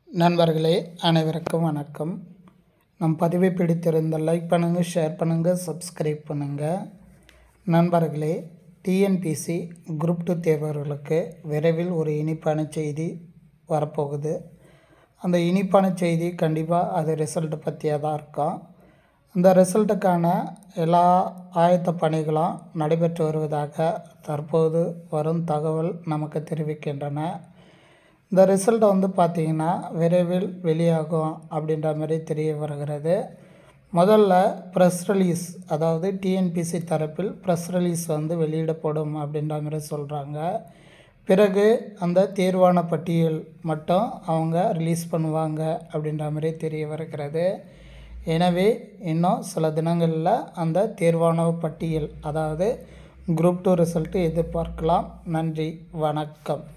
நண்பர்களே அனைவருக்கும் வணக்கம் நம் பதிவை பிடித்திருந்த லைக் பண்ணுங்கள் ஷேர் பண்ணுங்கள் சப்ஸ்கிரைப் பண்ணுங்கள் நண்பர்களே டிஎன்பிசி குரூப் டூ தேர்வர்களுக்கு விரைவில் ஒரு இனிப்பான செய்தி வரப்போகுது அந்த இனிப்பான செய்தி கண்டிப்பாக அது ரிசல்ட்டு பற்றியாக தான் இருக்கும் அந்த ரிசல்ட்டுக்கான எல்லா ஆயத்த பணிகளும் நடைபெற்று வருவதாக தற்போது வரும் தகவல் நமக்கு தெரிவிக்கின்றன இந்த ரிசல்ட்டை வந்து பார்த்திங்கன்னா விரைவில் வெளியாகும் அப்படின்ற மாதிரி தெரிய வருகிறது முதல்ல ப்ரெஸ் ரிலீஸ் அதாவது டிஎன்பிசி தரப்பில் ப்ரெஸ் ரிலீஸ் வந்து வெளியிடப்படும் அப்படின்ற மாதிரி சொல்கிறாங்க பிறகு அந்த தேர்வான பட்டியல் மட்டும் அவங்க ரிலீஸ் பண்ணுவாங்க அப்படின்ற மாதிரி தெரிய வருகிறது எனவே இன்னும் சில தினங்களில் அந்த தேர்வான பட்டியல் அதாவது குரூப் டூ ரிசல்ட்டு எதிர்பார்க்கலாம் நன்றி வணக்கம்